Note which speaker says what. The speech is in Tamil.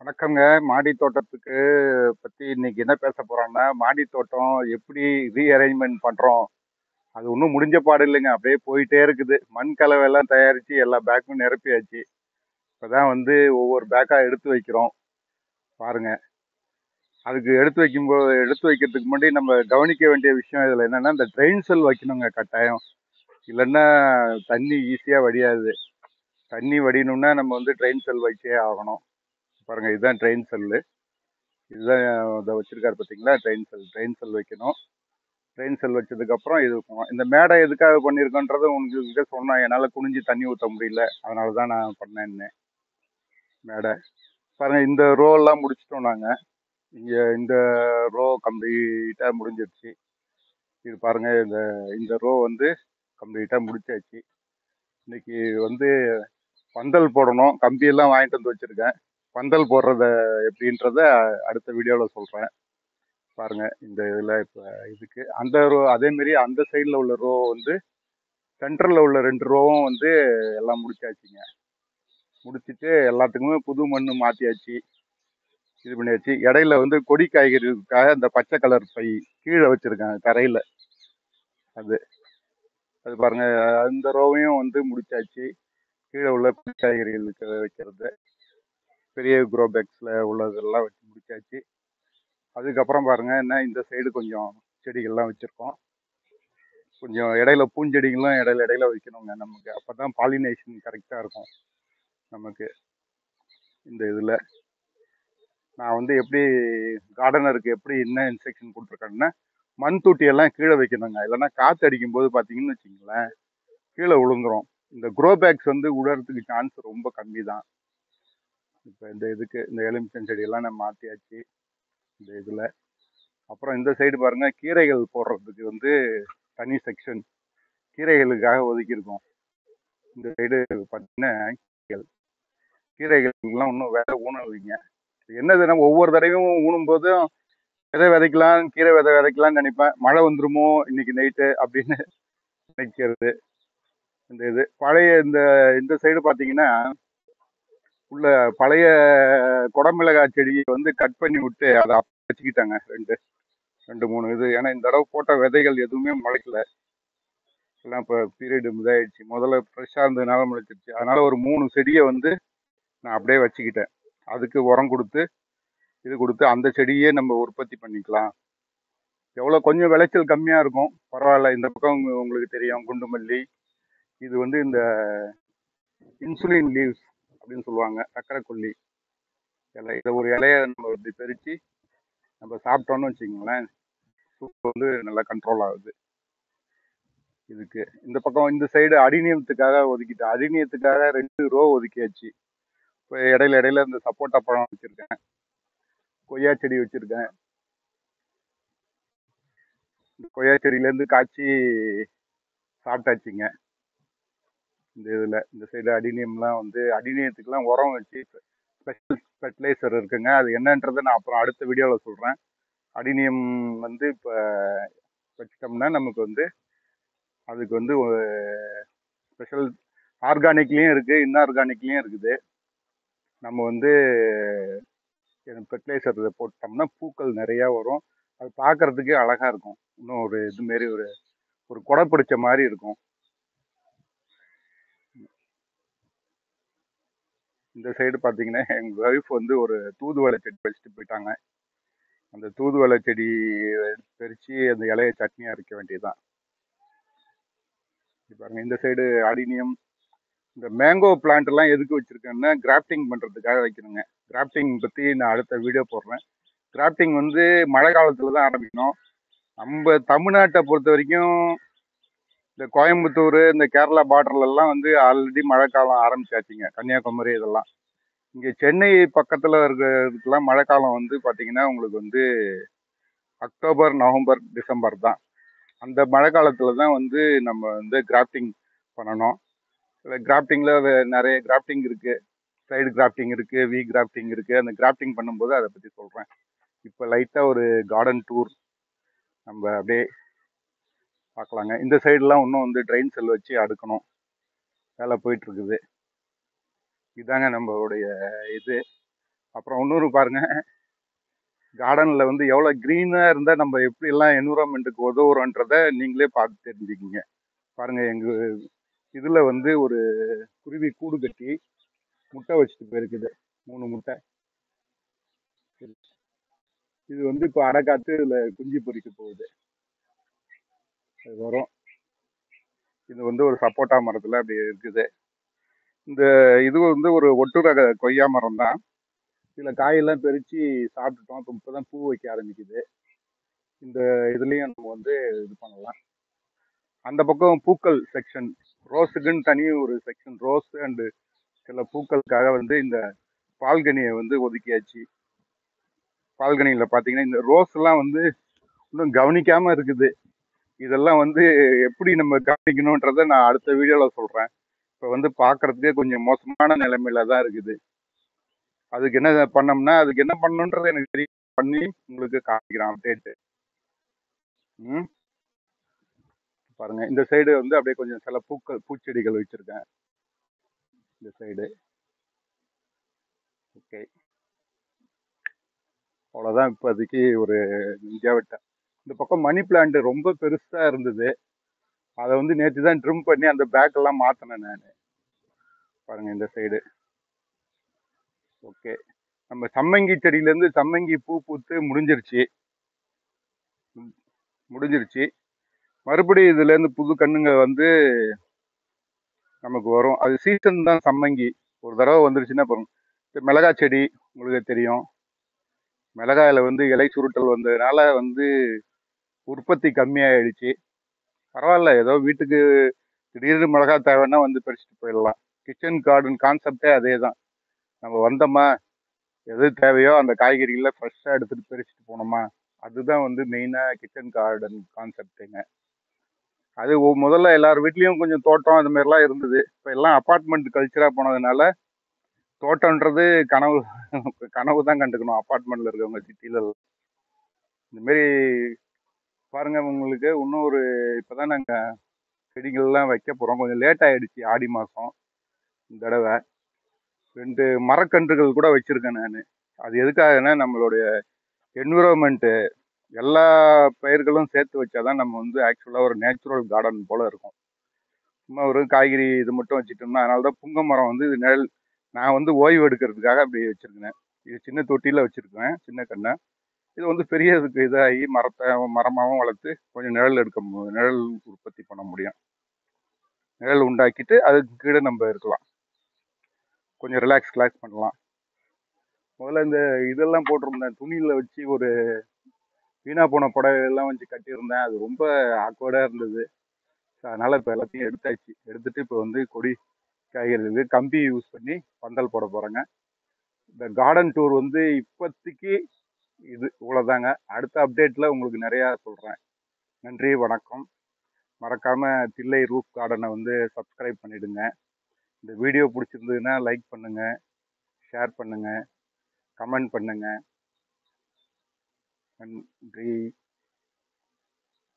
Speaker 1: வணக்கங்க மாடி தோட்டத்துக்கு பற்றி இன்னைக்கு என்ன பேச போறோம்னா மாடி தோட்டம் எப்படி ரீஅரேஞ்ச்மெண்ட் பண்ணுறோம் அது ஒன்றும் முடிஞ்ச பாடு இல்லைங்க அப்படியே போயிட்டே இருக்குது மண் கலவை எல்லாம் தயாரித்து எல்லா பேக்கும் நிரப்பியாச்சு இப்போ தான் வந்து ஒவ்வொரு பேக்காக எடுத்து வைக்கிறோம் பாருங்க அதுக்கு எடுத்து வைக்கும்போது எடுத்து வைக்கிறதுக்கு முன்னாடி நம்ம கவனிக்க வேண்டிய விஷயம் இதில் என்னென்னா இந்த ட்ரெயின் செல் வைக்கணுங்க கட்டாயம் இல்லைன்னா தண்ணி ஈஸியாக வடியாது தண்ணி வடியணும்னா நம்ம வந்து ட்ரெயின் செல் வச்சே ஆகணும் பாருங்க இதுதான் ட்ரெயின் செல்லு இதுதான் இதை வச்சிருக்காரு பார்த்தீங்களா ட்ரெயின் செல் ட்ரெயின் செல் வைக்கணும் ட்ரெயின் செல் வச்சதுக்கப்புறம் இது இருக்கும். இந்த மேடை எதுக்காக பண்ணியிருக்கோன்றது உங்களுக்கு சொன்னேன் என்னால் குனிஞ்சு தண்ணி ஊற்ற முடியல அதனால தான் நான் பண்ணேன்னு மேடை பாருங்க இந்த ரோ எல்லாம் முடிச்சிட்டோம் நாங்கள் இங்கே இந்த ரோ கம்ப்ளீட்டாக முடிஞ்சிருச்சு இது பாருங்க இந்த இந்த ரோ வந்து கம்ப்ளீட்டாக முடிச்சாச்சு இன்னைக்கு வந்து பந்தல் போடணும் கம்பியெல்லாம் வாங்கிட்டு வந்து வச்சுருக்கேன் பந்தல் போடுறத எப்படின்றத அடுத்த வீடியோவில் சொல்கிறேன் பாருங்க இந்த இதில் இப்போ இதுக்கு அந்த ரோ அதேமாரி அந்த சைடில் உள்ள ரோ வந்து சென்டரில் உள்ள ரெண்டு ரோவும் வந்து எல்லாம் முடிச்சாச்சுங்க முடிச்சிட்டு எல்லாத்துக்குமே புது மண் மாற்றியாச்சு இது பண்ணியாச்சு இடையில வந்து கொடி காய்கறிக்காக இந்த பச்சை கலர் பை கீழே வச்சுருக்கேன் தரையில் அது அது பாருங்க அந்த ரோவையும் வந்து முடிச்சாச்சு கீழே உள்ள கொடி காய்கறிகளுக்கு வைக்கிறது பெரிய க்ரோ பேக்ஸில் உள்ளதெல்லாம் வச்சு முடிச்சாச்சு அதுக்கப்புறம் பாருங்க என்ன இந்த சைடு கொஞ்சம் செடிகள்லாம் வச்சுருக்கோம் கொஞ்சம் இடையில பூஞ்செடிகளும் இடையில இடையில வைக்கணுங்க நமக்கு அப்போ தான் பாலினேஷன் கரெக்டாக இருக்கும் நமக்கு இந்த இதில் நான் வந்து எப்படி கார்டனருக்கு எப்படி என்ன இன்ஸ்ட்ரக்ஷன் கொடுத்துருக்கேன்னா மண் தொட்டியெல்லாம் கீழே வைக்கணுங்க இல்லைன்னா காற்று அடிக்கும் போது பார்த்தீங்கன்னு வச்சிங்களேன் கீழே விழுங்குறோம் இந்த க்ரோ பேக்ஸ் வந்து உடறதுக்கு சான்ஸ் ரொம்ப கம்மி தான் இப்போ இந்த இதுக்கு இந்த எலுமிச்சம் செடியெல்லாம் நம்ம மாற்றியாச்சு இந்த இதில் அப்புறம் இந்த சைடு பாருங்கள் கீரைகள் போடுறதுக்கு வந்து தனி செக்ஷன் கீரைகளுக்காக ஒதுக்கியிருக்கோம் இந்த சைடு பார்த்தீங்கன்னா கீரைகள் கீரைகள்லாம் இன்னும் விதை ஊனவிங்க என்னது நம்ம ஒவ்வொரு தடவையும் ஊனும் போதும் விதை விதைக்கலாம் கீரை விதை விதைக்கலாம்னு நினைப்பேன் மழை வந்துருமோ இன்னைக்கு நைட்டு அப்படின்னு நினைக்கிறது இந்த இது பழைய இந்த இந்த சைடு பார்த்தீங்கன்னா உள்ள பழைய குடமிளகாய் செடியை வந்து கட் பண்ணி விட்டு அதை வச்சுக்கிட்டாங்க ரெண்டு ரெண்டு மூணு இது ஏன்னா இந்த தடவை போட்ட விதைகள் எதுவுமே முளைக்கல எல்லாம் இப்போ பீரியடு இதாயிடுச்சு முதல்ல ஃப்ரெஷ்ஷாக இருந்ததுனால முளைச்சிருச்சு அதனால ஒரு மூணு செடியை வந்து நான் அப்படியே வச்சுக்கிட்டேன் அதுக்கு உரம் கொடுத்து இது கொடுத்து அந்த செடியே நம்ம உற்பத்தி பண்ணிக்கலாம் எவ்வளோ கொஞ்சம் விளைச்சல் கம்மியாக இருக்கும் பரவாயில்ல இந்த பக்கம் உங்களுக்கு தெரியும் குண்டு மல்லி இது வந்து இந்த இன்சுலின் லீவ்ஸ் அப்படின்னு சொல்லுவாங்க சக்கரை கொல்லி இலை இதை ஒரு இலையை நம்ம இப்படி பறித்து நம்ம சாப்பிட்டோம்னு வச்சுக்கோங்களேன் சூப் வந்து நல்லா கண்ட்ரோல் ஆகுது இதுக்கு இந்த பக்கம் இந்த சைடு அடிநியமத்துக்காக ஒதுக்கிட்டேன் அடிநியத்துக்காக ரெண்டு ரோ ஒதுக்கியாச்சு இப்போ இடையில இடையில இந்த சப்போட்டா பழம் வச்சுருக்கேன் கொய்யா செடி வச்சுருக்கேன் கொய்யா செடியிலேருந்து காய்ச்சி சாப்பிட்டாச்சுங்க இந்த இதில் இந்த சைடு அடினியம்லாம் வந்து அடினியத்துக்குலாம் உரம் வச்சு ஸ்பெஷல் ஃபெர்டிலைசர் இருக்குங்க அது என்னன்றதை நான் அப்புறம் அடுத்த வீடியோவில் சொல்கிறேன் அடினியம் வந்து இப்போ வச்சிட்டோம்னா நமக்கு வந்து அதுக்கு வந்து ஸ்பெஷல் ஆர்கானிக்லேயும் இருக்குது இன்ஆர்கானிக்லேயும் இருக்குது நம்ம வந்து ஃபெர்டிலைசர் போட்டோம்னா பூக்கள் நிறையா வரும் அது பார்க்குறதுக்கே அழகாக இருக்கும் இன்னும் ஒரு இதுமாரி ஒரு ஒரு கொடை பிடிச்ச மாதிரி இருக்கும் இந்த சைடு பார்த்தீங்கன்னா எங்கள் ஒய்ஃப் வந்து ஒரு தூதுவளை செடி வச்சுட்டு போயிட்டாங்க அந்த தூதுவளை செடி பறித்து அந்த இலையை சட்னி அரைக்க வேண்டியதுதான் பாருங்க இந்த சைடு அடினியம் இந்த மேங்கோ பிளான்ட் எல்லாம் எதுக்கு வச்சிருக்கேன்னா கிராஃப்டிங் பண்ணுறதுக்காக வைக்கணுங்க கிராஃப்டிங் பற்றி நான் அடுத்த வீடியோ போடுறேன் கிராஃப்டிங் வந்து மழை காலத்தில் தான் ஆரம்பிக்கணும் நம்ம தமிழ்நாட்டை பொறுத்த வரைக்கும் இந்த கோயம்புத்தூர் இந்த கேரளா பார்டர்லலாம் வந்து ஆல்ரெடி மழை காலம் ஆரம்பிச்சாச்சுங்க கன்னியாகுமரி இதெல்லாம் இங்கே சென்னை பக்கத்தில் இருக்கிறதுக்கெல்லாம் மழை காலம் வந்து பார்த்தீங்கன்னா உங்களுக்கு வந்து அக்டோபர் நவம்பர் டிசம்பர் தான் அந்த மழை காலத்தில் தான் வந்து நம்ம வந்து கிராஃப்டிங் பண்ணணும் கிராஃப்டிங்கில் நிறைய கிராஃப்டிங் இருக்குது சைடு கிராஃப்டிங் இருக்குது வி கிராஃப்டிங் இருக்குது அந்த கிராஃப்டிங் பண்ணும்போது அதை பற்றி சொல்கிறேன் இப்போ லைட்டாக ஒரு கார்டன் டூர் நம்ம அப்படியே பார்க்கலாங்க இந்த சைடுலாம் இன்னும் வந்து ட்ரெயின் செல் வச்சு அடுக்கணும் வேலை போயிட்டுருக்குது இதாங்க நம்மளுடைய இது அப்புறம் இன்னொரு பாருங்க கார்டன்ல வந்து எவ்வளவு க்ரீனா இருந்தா நம்ம எப்படி எல்லாம் என்விரான்மெண்ட்டுக்கு உதவுறோன்றத நீங்களே பார்த்து தெரிஞ்சுக்கிங்க பாருங்க எங்க இதுல வந்து ஒரு குருவி கூடு கட்டி முட்டை வச்சுட்டு போயிருக்குது மூணு முட்டை இது வந்து இப்போ அடைக்காத்து இதுல குஞ்சு பொரிக்க போகுது அது வரும் இது வந்து ஒரு சப்போட்டா மரத்துல அப்படி இருக்குது இந்த இது வந்து ஒரு ஒட்டு ரக கொய்யா மரம் தான் இதுல காயெல்லாம் பறிச்சு சாப்பிட்டுட்டோம் இப்போ இப்பதான் பூ வைக்க ஆரம்பிக்குது இந்த இதுலயும் நம்ம வந்து இது பண்ணலாம் அந்த பக்கம் பூக்கள் செக்ஷன் ரோஸுக்குன்னு தனி ஒரு செக்ஷன் ரோஸ் அண்டு சில பூக்களுக்காக வந்து இந்த பால்கனியை வந்து ஒதுக்கியாச்சு பால்கனியில பாத்தீங்கன்னா இந்த ரோஸ் எல்லாம் வந்து இன்னும் கவனிக்காம இருக்குது இதெல்லாம் வந்து எப்படி நம்ம கவனிக்கணுன்றத நான் அடுத்த வீடியோல சொல்றேன் இப்ப வந்து பாக்குறதுக்கே கொஞ்சம் மோசமான நிலைமையில தான் இருக்குது அதுக்கு என்ன பண்ணோம்னா அதுக்கு என்ன பண்ணணுன்றது எனக்கு தெரியும் பண்ணி உங்களுக்கு காமிக்கிறேன் அப்டேட் ம் பாருங்க இந்த சைடு வந்து அப்படியே கொஞ்சம் சில பூக்கள் பூச்செடிகள் வச்சிருக்கேன் இந்த சைடு ஓகே அவ்வளோதான் இப்போதைக்கு ஒரு விட்டேன் இந்த பக்கம் மணி பிளான்ட் ரொம்ப பெருசா இருந்தது அதை வந்து நேற்று தான் ட்ரிம் பண்ணி அந்த பேக் எல்லாம் மாத்தினேன் நான் பாருங்க இந்த சைடு ஓகே நம்ம சம்மங்கி செடியிலேருந்து சம்மங்கி பூ பூத்து முடிஞ்சிருச்சு ம், முடிஞ்சிருச்சு மறுபடியும் இதுலேருந்து புது கண்ணுங்க வந்து நமக்கு வரும் அது சீசன் தான் சம்மங்கி ஒரு தடவை வந்துருச்சுன்னா பாருங்க இந்த மிளகாய் செடி உங்களுக்கு தெரியும் மிளகாயில வந்து இலை சுருட்டல் வந்ததுனால வந்து உற்பத்தி கம்மியாயிடுச்சு பரவாயில்ல ஏதோ வீட்டுக்கு திடீர்னு மிளகாய் தேவைன்னா வந்து பறிச்சுட்டு போயிடலாம் கிச்சன் கார்டன் கான்செப்டே அதே தான் நம்ம வந்தோமா எது தேவையோ அந்த காய்கறிகளை ஃப்ரெஷ்ஷாக எடுத்துட்டு பறிச்சுட்டு போனோமா அதுதான் வந்து மெயினாக கிச்சன் கார்டன் கான்செப்ட்டுங்க அது ஒ- முதல்ல எல்லார் வீட்லேயும் கொஞ்சம் தோட்டம் அது மாதிரிலாம் இருந்தது இப்போ எல்லாம் அப்பார்ட்மெண்ட் கல்ச்சராக போனதுனால தோட்டம்ன்றது கனவு கனவு தான் கண்டுக்கணும் அப்பார்ட்மெண்ட்ல இருக்கவங்க சிட்டில இந்த மாதிரி பாருங்க உங்களுக்கு இன்னும் ஒரு இப்பதான் நாங்க செடிகள்லாம் வைக்க போறோம் கொஞ்சம் லேட் ஆயிடுச்சு ஆடி மாசம் இந்த தடவை ரெண்டு மரக்கன்றுகள் கூட வச்சிருக்கேன் நான் அது எதுக்காகன்னா நம்மளுடைய என்விரான்மெண்ட் எல்லா பயிர்களும் சேர்த்து வச்சாதான் நம்ம வந்து ஆக்சுவலா ஒரு நேச்சுரல் கார்டன் போல இருக்கும் சும்மா ஒரு காய்கறி இது மட்டும் வச்சுட்டோம்னா அதனால தான் புங்க மரம் வந்து இது நிழல் நான் வந்து ஓய்வு எடுக்கிறதுக்காக அப்படி வச்சிருக்கேன் இது சின்ன தொட்டியில வச்சிருக்கேன் சின்ன கண்ணை இது வந்து பெரியதுக்கு இதாகி மரத்தை மரமாகவும் வளர்த்து கொஞ்சம் நிழல் எடுக்க மு- நிழல் உற்பத்தி பண்ண முடியும் நிழல் உண்டாக்கிட்டு அதுக்கு கீழே நம்ம இருக்கலாம் கொஞ்சம் ரிலாக்ஸ் ரிலாக்ஸ் பண்ணலாம் முதல்ல இந்த இதெல்லாம் போட்டிருந்தேன் துணியில வச்சு ஒரு வீணா போன புடவையெல்லாம் வச்சு கட்டியிருந்தேன் அது ரொம்ப ஆக்வர்டாக இருந்தது So, அதனால இப்போ எல்லாத்தையும் எடுத்தாச்சு எடுத்துட்டு இப்போ வந்து கொடி காய்கறி இது கம்பி யூஸ் பண்ணி பந்தல் போட போறேங்க இந்த கார்டன் டூர் வந்து இப்போதைக்கு இது இவ்வளோதாங்க அடுத்த அப்டேட்ல உங்களுக்கு நிறையா சொல்றேன் நன்றி வணக்கம் மறக்காம தில்லை ரூப் கார்டனை வந்து சப்ஸ்கிரைப் பண்ணிடுங்க இந்த வீடியோ பிடிச்சிருந்ததுன்னா லைக் பண்ணுங்க ஷேர் பண்ணுங்க கமெண்ட் பண்ணுங்க நன்றி